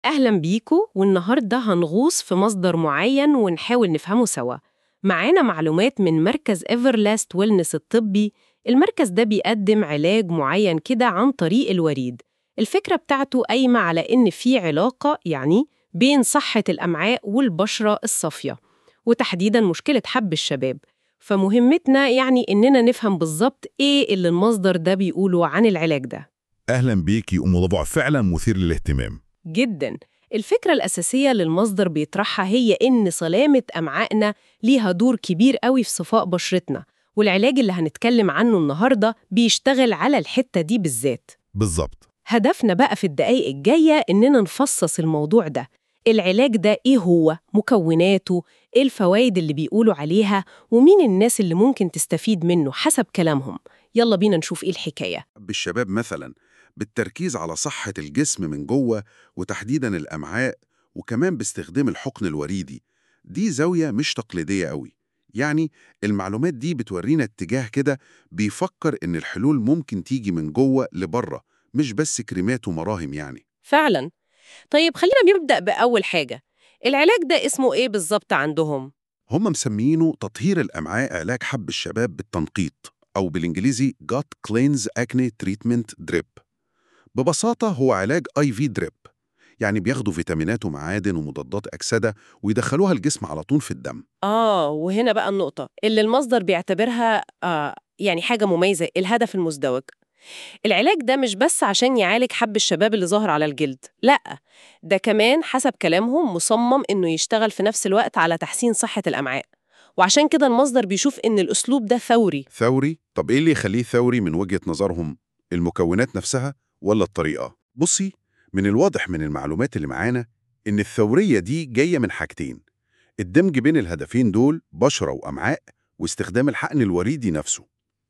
أهلا بيكو والنهاردة هنغوص في مصدر معين ونحاول نفهمه سوا معانا معلومات من مركز إيفرلاست ويلنس الطبي المركز ده بيقدم علاج معين كده عن طريق الوريد الفكرة بتاعته قايمة على إن في علاقة يعني بين صحة الأمعاء والبشرة الصافية وتحديداً مشكلة حب الشباب فمهمتنا يعني إننا نفهم بالظبط إيه اللي المصدر ده بيقوله عن العلاج ده أهلا بيكي وموضوع فعلا مثير للاهتمام جدا الفكرة الأساسية للمصدر بيطرحها هي إن سلامة أمعائنا ليها دور كبير قوي في صفاء بشرتنا والعلاج اللي هنتكلم عنه النهاردة بيشتغل على الحتة دي بالذات بالظبط هدفنا بقى في الدقايق الجاية إننا نفصص الموضوع ده العلاج ده إيه هو؟ مكوناته؟ إيه الفوائد اللي بيقولوا عليها؟ ومين الناس اللي ممكن تستفيد منه حسب كلامهم؟ يلا بينا نشوف إيه الحكاية بالشباب مثلا بالتركيز على صحة الجسم من جوه وتحديدا الأمعاء وكمان باستخدام الحقن الوريدي دي زاوية مش تقليدية قوي يعني المعلومات دي بتورينا اتجاه كده بيفكر إن الحلول ممكن تيجي من جوه لبره مش بس كريمات ومراهم يعني فعلا طيب خلينا نبدأ بأول حاجة العلاج ده اسمه إيه بالظبط عندهم؟ هم مسميينه تطهير الأمعاء علاج حب الشباب بالتنقيط أو بالإنجليزي Gut Cleanse Acne Treatment Drip ببساطة هو علاج اي في دريب يعني بياخدوا فيتامينات ومعادن ومضادات أكسدة ويدخلوها الجسم على طول في الدم آه وهنا بقى النقطة اللي المصدر بيعتبرها آه يعني حاجة مميزة الهدف المزدوج العلاج ده مش بس عشان يعالج حب الشباب اللي ظاهر على الجلد لأ ده كمان حسب كلامهم مصمم إنه يشتغل في نفس الوقت على تحسين صحة الأمعاء وعشان كده المصدر بيشوف إن الأسلوب ده ثوري ثوري؟ طب إيه اللي يخليه ثوري من وجهة نظرهم؟ المكونات نفسها ولا الطريقة؟ بصي من الواضح من المعلومات اللي معانا إن الثورية دي جاية من حاجتين الدمج بين الهدفين دول بشرة وأمعاء واستخدام الحقن الوريدي نفسه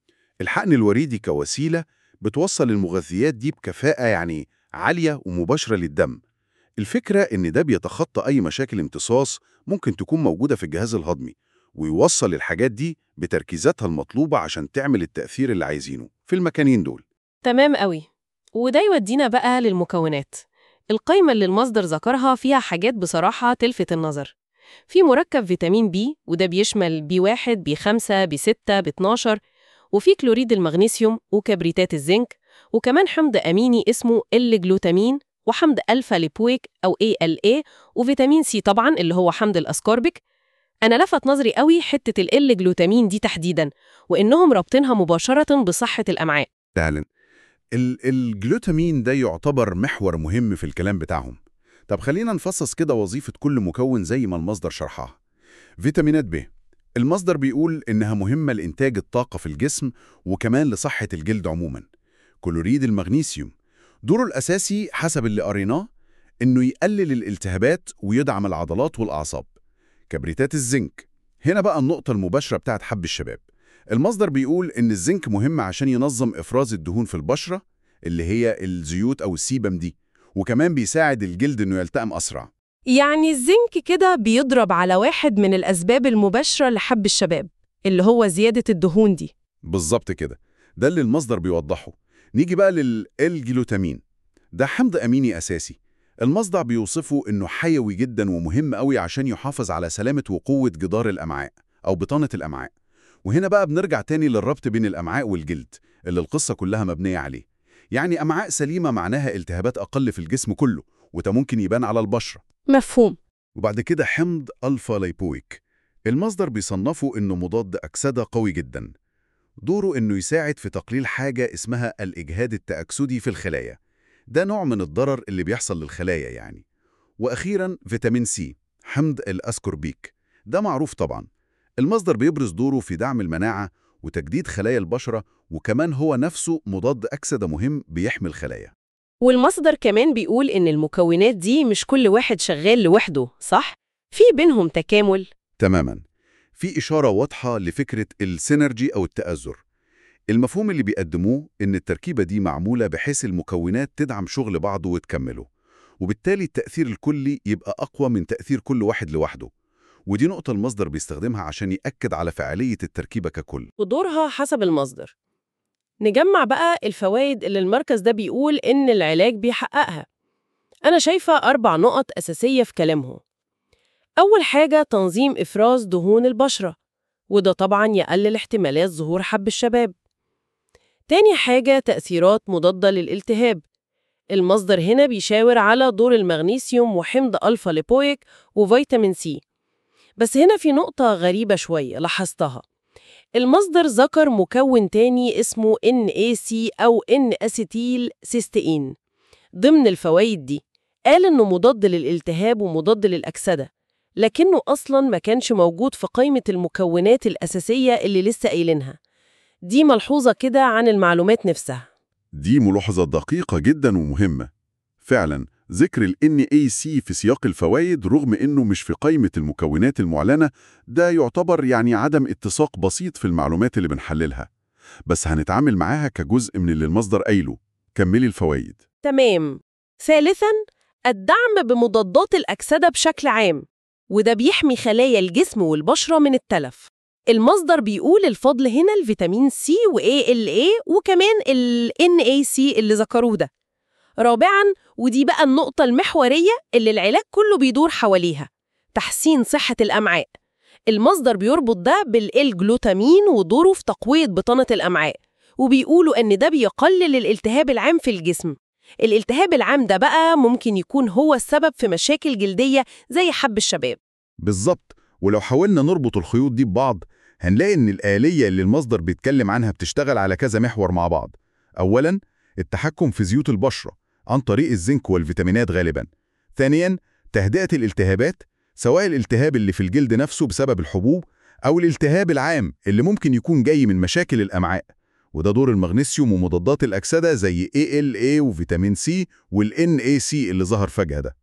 الحقن الوريدي كوسيلة بتوصل المغذيات دي بكفاءة يعني عالية ومباشرة للدم الفكرة إن ده بيتخطى أي مشاكل امتصاص ممكن تكون موجودة في الجهاز الهضمي ويوصل الحاجات دي بتركيزاتها المطلوبة عشان تعمل التأثير اللي عايزينه في المكانين دول تمام قوي وده يودينا بقى للمكونات القايمة اللي المصدر ذكرها فيها حاجات بصراحة تلفت النظر في مركب فيتامين بي وده بيشمل بي 1 بي 5 بي 6 بي 12 وفي كلوريد المغنيسيوم وكبريتات الزنك وكمان حمض أميني اسمه ال-جلوتامين وحمض ألفا ليبويك أو ALA وفيتامين سي طبعا اللي هو حمض الأسكوربيك أنا لفت نظري قوي حتة ال-جلوتامين دي تحديدا وإنهم رابطينها مباشرة بصحة الأمعاء فعلا ال- الجلوتامين ده يعتبر محور مهم في الكلام بتاعهم طب خلينا نفصص كده وظيفة كل مكون زي ما المصدر شرحها فيتامينات ب المصدر بيقول إنها مهمة لإنتاج الطاقة في الجسم وكمان لصحة الجلد عموما كلوريد المغنيسيوم دوره الأساسي حسب اللي قريناه إنه يقلل الالتهابات ويدعم العضلات والأعصاب كبريتات الزنك هنا بقى النقطة المباشرة بتاعت حب الشباب المصدر بيقول إن الزنك مهم عشان ينظم إفراز الدهون في البشرة اللي هي الزيوت أو السيبم دي وكمان بيساعد الجلد إنه يلتئم أسرع يعني الزنك كده بيضرب على واحد من الأسباب المباشرة لحب الشباب اللي هو زيادة الدهون دي بالظبط كده ده اللي المصدر بيوضحه نيجي بقى للجلوتامين ده حمض أميني أساسي المصدر بيوصفه إنه حيوي جدا ومهم قوي عشان يحافظ على سلامة وقوة جدار الأمعاء أو بطانة الأمعاء وهنا بقى بنرجع تاني للربط بين الأمعاء والجلد اللي القصة كلها مبنية عليه يعني أمعاء سليمة معناها التهابات أقل في الجسم كله وده ممكن يبان على البشرة مفهوم وبعد كده حمض ألفا ليبويك المصدر بيصنفه إنه مضاد أكسدة قوي جدا دوره إنه يساعد في تقليل حاجة اسمها الإجهاد التأكسدي في الخلايا ده نوع من الضرر اللي بيحصل للخلايا يعني وأخيرا فيتامين سي حمض الأسكوربيك ده معروف طبعا المصدر بيبرز دوره في دعم المناعة وتجديد خلايا البشرة وكمان هو نفسه مضاد أكسدة مهم بيحمي الخلايا والمصدر كمان بيقول إن المكونات دي مش كل واحد شغال لوحده صح؟ في بينهم تكامل تماما في إشارة واضحة لفكرة السينرجي أو التأزر المفهوم اللي بيقدموه إن التركيبة دي معمولة بحيث المكونات تدعم شغل بعض وتكمله وبالتالي التأثير الكلي يبقى أقوى من تأثير كل واحد لوحده ودي نقطة المصدر بيستخدمها عشان يأكد على فعالية التركيبة ككل ودورها حسب المصدر نجمع بقى الفوائد اللي المركز ده بيقول إن العلاج بيحققها أنا شايفة أربع نقط أساسية في كلامهم أول حاجة تنظيم إفراز دهون البشرة وده طبعاً يقلل احتمالات ظهور حب الشباب تاني حاجة تأثيرات مضادة للالتهاب المصدر هنا بيشاور على دور المغنيسيوم وحمض ألفا ليبويك وفيتامين سي بس هنا في نقطة غريبة شوية لاحظتها المصدر ذكر مكون تاني اسمه NAC أو N-أسيتيل سيستئين ضمن الفوائد دي قال إنه مضاد للالتهاب ومضاد للأكسدة لكنه أصلاً ما كانش موجود في قائمة المكونات الأساسية اللي لسه قايلينها دي ملحوظة كده عن المعلومات نفسها دي ملاحظة دقيقة جدا ومهمة فعلا ذكر ال NAC في سياق الفوائد رغم إنه مش في قائمة المكونات المعلنة ده يعتبر يعني عدم اتساق بسيط في المعلومات اللي بنحللها بس هنتعامل معاها كجزء من اللي المصدر قايله كملي الفوائد تمام ثالثاً الدعم بمضادات الأكسدة بشكل عام وده بيحمي خلايا الجسم والبشرة من التلف المصدر بيقول الفضل هنا الفيتامين سي و ALA وكمان ال NAC اللي ذكروه ده رابعاً ودي بقى النقطة المحورية اللي العلاج كله بيدور حواليها تحسين صحة الأمعاء المصدر بيربط ده بالجلوتامين ودوره في تقوية بطانة الأمعاء وبيقولوا إن ده بيقلل الالتهاب العام في الجسم الالتهاب العام ده بقى ممكن يكون هو السبب في مشاكل جلدية زي حب الشباب بالظبط ولو حاولنا نربط الخيوط دي ببعض هنلاقي إن الآلية اللي المصدر بيتكلم عنها بتشتغل على كذا محور مع بعض أولاً التحكم في زيوت البشرة عن طريق الزنك والفيتامينات غالباً ثانياً تهدئة الالتهابات سواء الالتهاب اللي في الجلد نفسه بسبب الحبوب أو الالتهاب العام اللي ممكن يكون جاي من مشاكل الأمعاء وده دور المغنيسيوم ومضادات الأكسدة زي ALA وفيتامين سي والNAC اللي ظهر فجأة ده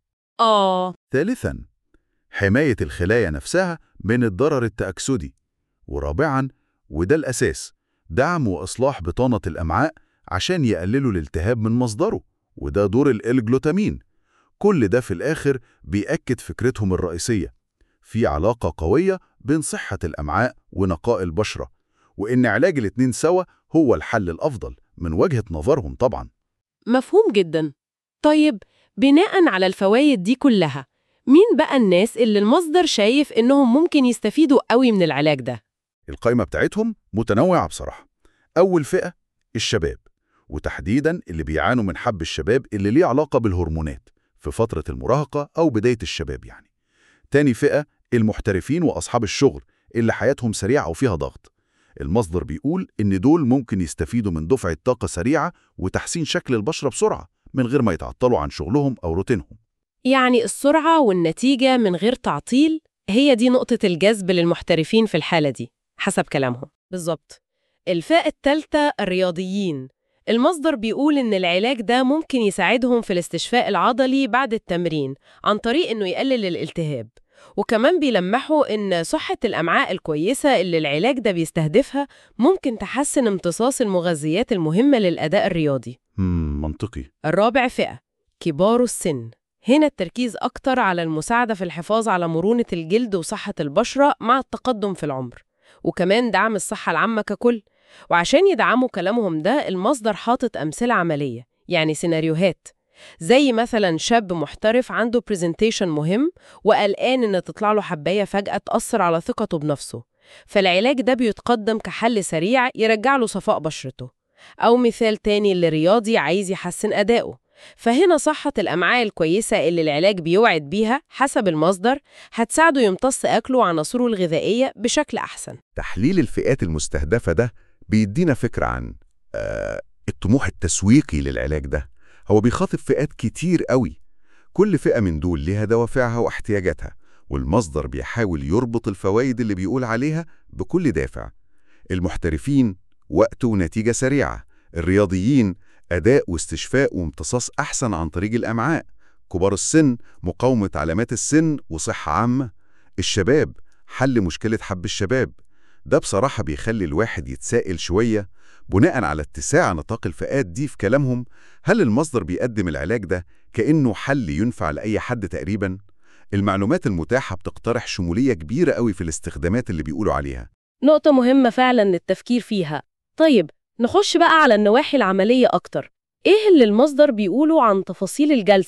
آه ثالثاً حماية الخلايا نفسها من الضرر التأكسدي ورابعاً وده الأساس دعم وإصلاح بطانة الأمعاء عشان يقللوا الالتهاب من مصدره وده دور الجلوتامين كل ده في الآخر بيأكد فكرتهم الرئيسية في علاقة قوية بين صحة الأمعاء ونقاء البشرة وإن علاج الاتنين سوا هو الحل الأفضل من وجهة نظرهم طبعاً مفهوم جدا طيب بناء على الفوائد دي كلها مين بقى الناس اللي المصدر شايف إنهم ممكن يستفيدوا قوي من العلاج ده؟ القائمة بتاعتهم متنوعة بصراحة أول فئة الشباب وتحديداً اللي بيعانوا من حب الشباب اللي ليه علاقة بالهرمونات في فترة المراهقة أو بداية الشباب يعني تاني فئة المحترفين وأصحاب الشغل اللي حياتهم سريعة وفيها ضغط المصدر بيقول إن دول ممكن يستفيدوا من دفعة طاقة سريعة وتحسين شكل البشرة بسرعة من غير ما يتعطلوا عن شغلهم أو روتينهم يعني السرعة والنتيجة من غير تعطيل هي دي نقطة الجذب للمحترفين في الحالة دي حسب كلامهم بالظبط الفئة الثالثة الرياضيين المصدر بيقول إن العلاج ده ممكن يساعدهم في الاستشفاء العضلي بعد التمرين عن طريق إنه يقلل الالتهاب وكمان بيلمحوا إن صحة الأمعاء الكويسة اللي العلاج ده بيستهدفها ممكن تحسن امتصاص المغذيات المهمة للأداء الرياضي مم منطقي الرابع فئة كبار السن هنا التركيز أكتر على المساعدة في الحفاظ على مرونة الجلد وصحة البشرة مع التقدم في العمر وكمان دعم الصحة العامة ككل وعشان يدعموا كلامهم ده المصدر حاطط أمثلة عملية يعني سيناريوهات زي مثلا شاب محترف عنده برزنتيشن مهم وقلقان إن تطلع له حباية فجأة تأثر على ثقته بنفسه فالعلاج ده بيتقدم كحل سريع يرجع له صفاء بشرته أو مثال تاني لرياضي عايز يحسن أدائه فهنا صحة الأمعاء الكويسة اللي العلاج بيوعد بيها حسب المصدر هتساعده يمتص أكله وعناصره الغذائية بشكل أحسن تحليل الفئات المستهدفة ده بيدينا فكرة عن آه الطموح التسويقي للعلاج ده هو بيخاطب فئات كتير قوي كل فئة من دول ليها دوافعها واحتياجاتها والمصدر بيحاول يربط الفوائد اللي بيقول عليها بكل دافع المحترفين وقت ونتيجة سريعة الرياضيين أداء واستشفاء وامتصاص أحسن عن طريق الأمعاء كبار السن مقاومة علامات السن وصحة عامة الشباب حل مشكلة حب الشباب ده بصراحة بيخلي الواحد يتسائل شوية بناء على اتساع نطاق الفئات دي في كلامهم هل المصدر بيقدم العلاج ده كأنه حل ينفع لأي حد تقريبا؟ المعلومات المتاحة بتقترح شمولية كبيرة قوي في الاستخدامات اللي بيقولوا عليها نقطة مهمة فعلا للتفكير فيها طيب نخش بقى على النواحي العملية أكتر إيه اللي المصدر بيقوله عن تفاصيل الجلسة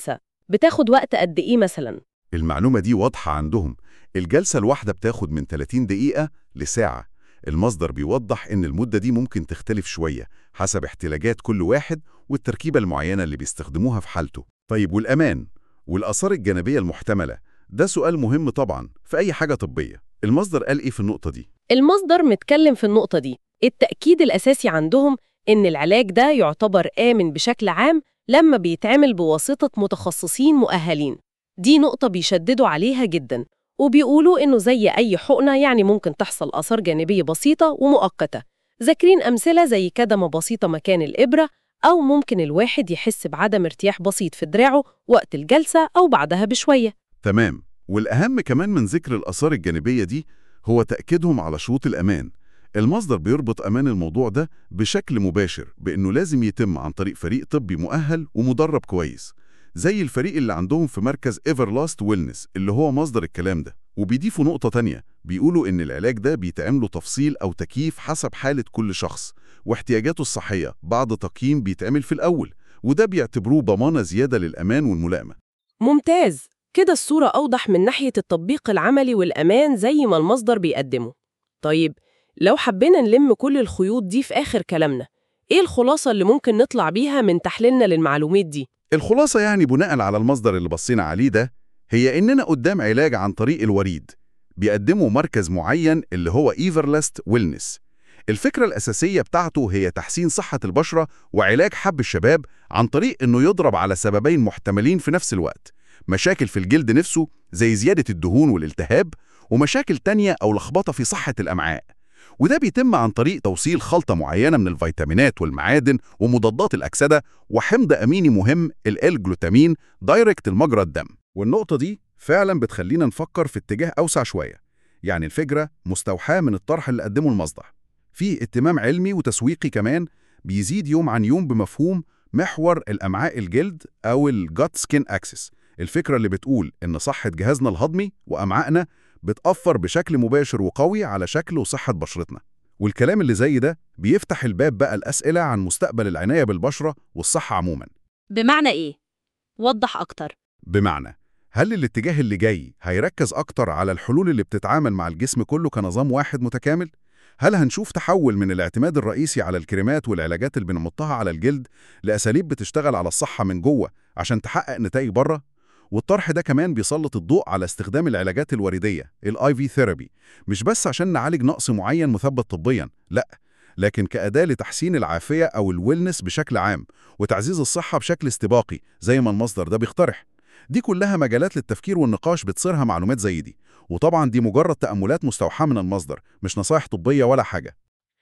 بتاخد وقت قد إيه مثلا؟ المعلومة دي واضحة عندهم الجلسة الواحدة بتاخد من 30 دقيقة لساعة المصدر بيوضح إن المدة دي ممكن تختلف شوية حسب احتياجات كل واحد والتركيبة المعينة اللي بيستخدموها في حالته طيب والأمان والآثار الجانبية المحتملة ده سؤال مهم طبعا في أي حاجة طبية المصدر قال إيه في النقطة دي؟ المصدر متكلم في النقطة دي التأكيد الأساسي عندهم إن العلاج ده يعتبر آمن بشكل عام لما بيتعمل بواسطة متخصصين مؤهلين دي نقطة بيشددوا عليها جدا وبيقولوا إنه زي أي حقنة يعني ممكن تحصل آثار جانبية بسيطة ومؤقتة ذاكرين أمثلة زي كدمة بسيطة مكان الإبرة أو ممكن الواحد يحس بعدم ارتياح بسيط في دراعه وقت الجلسة أو بعدها بشوية تمام والأهم كمان من ذكر الآثار الجانبية دي هو تأكيدهم على شروط الأمان المصدر بيربط أمان الموضوع ده بشكل مباشر بأنه لازم يتم عن طريق فريق طبي مؤهل ومدرب كويس زي الفريق اللي عندهم في مركز ايفرلاست ويلنس اللي هو مصدر الكلام ده وبيضيفوا نقطة تانية بيقولوا إن العلاج ده بيتعمله تفصيل أو تكييف حسب حالة كل شخص واحتياجاته الصحية بعد تقييم بيتعمل في الأول وده بيعتبروه ضمانة زيادة للأمان والملائمة ممتاز كده الصورة أوضح من ناحية التطبيق العملي والأمان زي ما المصدر بيقدمه طيب لو حبينا نلم كل الخيوط دي في آخر كلامنا إيه الخلاصة اللي ممكن نطلع بيها من تحليلنا للمعلومات دي؟ الخلاصة يعني بناء على المصدر اللي بصينا عليه ده هي إننا قدام علاج عن طريق الوريد بيقدمه مركز معين اللي هو إيفرلاست ويلنس الفكرة الأساسية بتاعته هي تحسين صحة البشرة وعلاج حب الشباب عن طريق إنه يضرب على سببين محتملين في نفس الوقت مشاكل في الجلد نفسه زي زيادة الدهون والالتهاب ومشاكل تانية أو لخبطة في صحة الأمعاء وده بيتم عن طريق توصيل خلطة معينة من الفيتامينات والمعادن ومضادات الأكسدة وحمض أميني مهم ال-جلوتامين دايركت المجرى الدم والنقطة دي فعلا بتخلينا نفكر في اتجاه أوسع شوية يعني الفكرة مستوحاة من الطرح اللي قدمه المصدر في اهتمام علمي وتسويقي كمان بيزيد يوم عن يوم بمفهوم محور الأمعاء الجلد أو الجات سكين أكسس الفكرة اللي بتقول إن صحة جهازنا الهضمي وأمعائنا بتأثر بشكل مباشر وقوي على شكل وصحة بشرتنا والكلام اللي زي ده بيفتح الباب بقى الأسئلة عن مستقبل العناية بالبشرة والصحة عموما بمعنى إيه؟ وضح أكتر بمعنى هل الاتجاه اللي جاي هيركز أكتر على الحلول اللي بتتعامل مع الجسم كله كنظام واحد متكامل؟ هل هنشوف تحول من الاعتماد الرئيسي على الكريمات والعلاجات اللي بنمطها على الجلد لأساليب بتشتغل على الصحة من جوه عشان تحقق نتائج بره؟ والطرح ده كمان بيسلط الضوء على استخدام العلاجات الوردية الاي في ثيرابي مش بس عشان نعالج نقص معين مثبت طبيا لا لكن كأداة لتحسين العافية أو الويلنس بشكل عام وتعزيز الصحة بشكل استباقي زي ما المصدر ده بيقترح دي كلها مجالات للتفكير والنقاش بتصيرها معلومات زي دي وطبعا دي مجرد تأملات مستوحاة من المصدر مش نصايح طبية ولا حاجة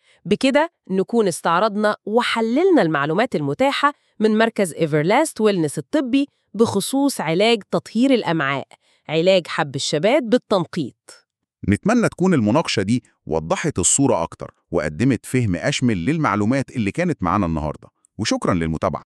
بكده نكون استعرضنا وحللنا المعلومات المتاحة من مركز إيفرلاست ويلنس الطبي بخصوص علاج تطهير الأمعاء علاج حب الشباب بالتنقيط نتمنى تكون المناقشة دي وضحت الصورة أكتر وقدمت فهم أشمل للمعلومات اللي كانت معانا النهاردة وشكرا للمتابعة